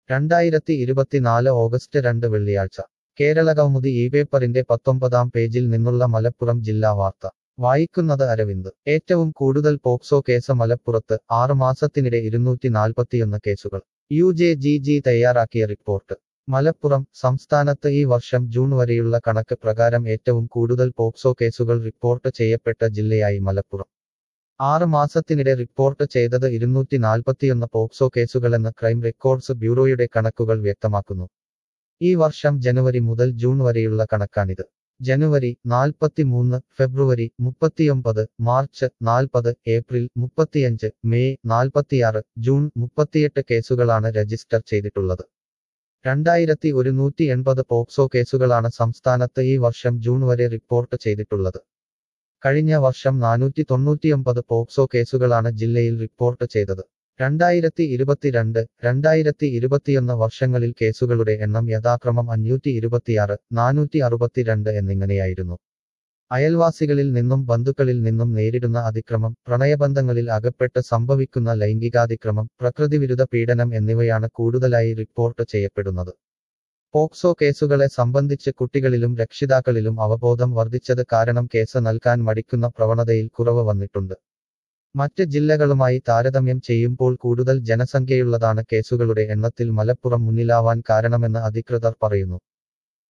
രണ്ടായിരത്തി ഇരുപത്തിനാല് ഓഗസ്റ്റ് രണ്ട് വെള്ളിയാഴ്ച കേരളകൗമുദി ഈ പേപ്പറിന്റെ പത്തൊമ്പതാം പേജിൽ നിന്നുള്ള മലപ്പുറം ജില്ലാ വാർത്ത വായിക്കുന്നത് അരവിന്ദ് ഏറ്റവും കൂടുതൽ പോക്സോ കേസ് മലപ്പുറത്ത് ആറ് മാസത്തിനിടെ ഇരുന്നൂറ്റി നാൽപ്പത്തിയൊന്ന് കേസുകൾ യു ജെ ജി ജി തയ്യാറാക്കിയ റിപ്പോർട്ട് മലപ്പുറം സംസ്ഥാനത്ത് ഈ വർഷം ജൂൺ വരെയുള്ള കണക്ക് പ്രകാരം ഏറ്റവും കൂടുതൽ പോക്സോ കേസുകൾ റിപ്പോർട്ട് ചെയ്യപ്പെട്ട ജില്ലയായി മലപ്പുറം ആറ് മാസത്തിനിടെ റിപ്പോർട്ട് ചെയ്തത് ഇരുന്നൂറ്റി നാൽപ്പത്തിയൊന്ന് പോക്സോ കേസുകളെന്ന് ക്രൈം റെക്കോർഡ്സ് ബ്യൂറോയുടെ കണക്കുകൾ വ്യക്തമാക്കുന്നു ഈ വർഷം ജനുവരി മുതൽ ജൂൺ വരെയുള്ള കണക്കാണിത് ജനുവരി നാൽപ്പത്തിമൂന്ന് ഫെബ്രുവരി മുപ്പത്തിയൊമ്പത് മാർച്ച് നാൽപ്പത് ഏപ്രിൽ മുപ്പത്തിയഞ്ച് മെയ് നാൽപ്പത്തിയാറ് ജൂൺ മുപ്പത്തിയെട്ട് കേസുകളാണ് രജിസ്റ്റർ ചെയ്തിട്ടുള്ളത് രണ്ടായിരത്തി ഒരുന്നൂറ്റി എൺപത് പോക്സോ കേസുകളാണ് സംസ്ഥാനത്ത് ഈ വർഷം ജൂൺ വരെ റിപ്പോർട്ട് ചെയ്തിട്ടുള്ളത് കഴിഞ്ഞ വർഷം നാനൂറ്റി തൊണ്ണൂറ്റിയൊമ്പത് പോക്സോ കേസുകളാണ് ജില്ലയിൽ റിപ്പോർട്ട് ചെയ്തത് രണ്ടായിരത്തി ഇരുപത്തിരണ്ട് രണ്ടായിരത്തി ഇരുപത്തിയൊന്ന് വർഷങ്ങളിൽ കേസുകളുടെ എണ്ണം യഥാക്രമം അഞ്ഞൂറ്റി ഇരുപത്തിയാറ് നാനൂറ്റി അറുപത്തിരണ്ട് എന്നിങ്ങനെയായിരുന്നു അയൽവാസികളിൽ നിന്നും ബന്ധുക്കളിൽ നിന്നും നേരിടുന്ന അതിക്രമം പ്രണയബന്ധങ്ങളിൽ അകപ്പെട്ട് സംഭവിക്കുന്ന ലൈംഗികാതിക്രമം പ്രകൃതിവിരുദ്ധ പീഡനം എന്നിവയാണ് കൂടുതലായി റിപ്പോർട്ട് ചെയ്യപ്പെടുന്നത് പോക്സോ കേസുകളെ സംബന്ധിച്ച് കുട്ടികളിലും രക്ഷിതാക്കളിലും അവബോധം വർദ്ധിച്ചത് കാരണം കേസ് നൽകാൻ മടിക്കുന്ന പ്രവണതയിൽ കുറവ് വന്നിട്ടുണ്ട് മറ്റ് ജില്ലകളുമായി താരതമ്യം ചെയ്യുമ്പോൾ കൂടുതൽ ജനസംഖ്യയുള്ളതാണ് കേസുകളുടെ എണ്ണത്തിൽ മലപ്പുറം മുന്നിലാവാൻ കാരണമെന്ന് അധികൃതർ പറയുന്നു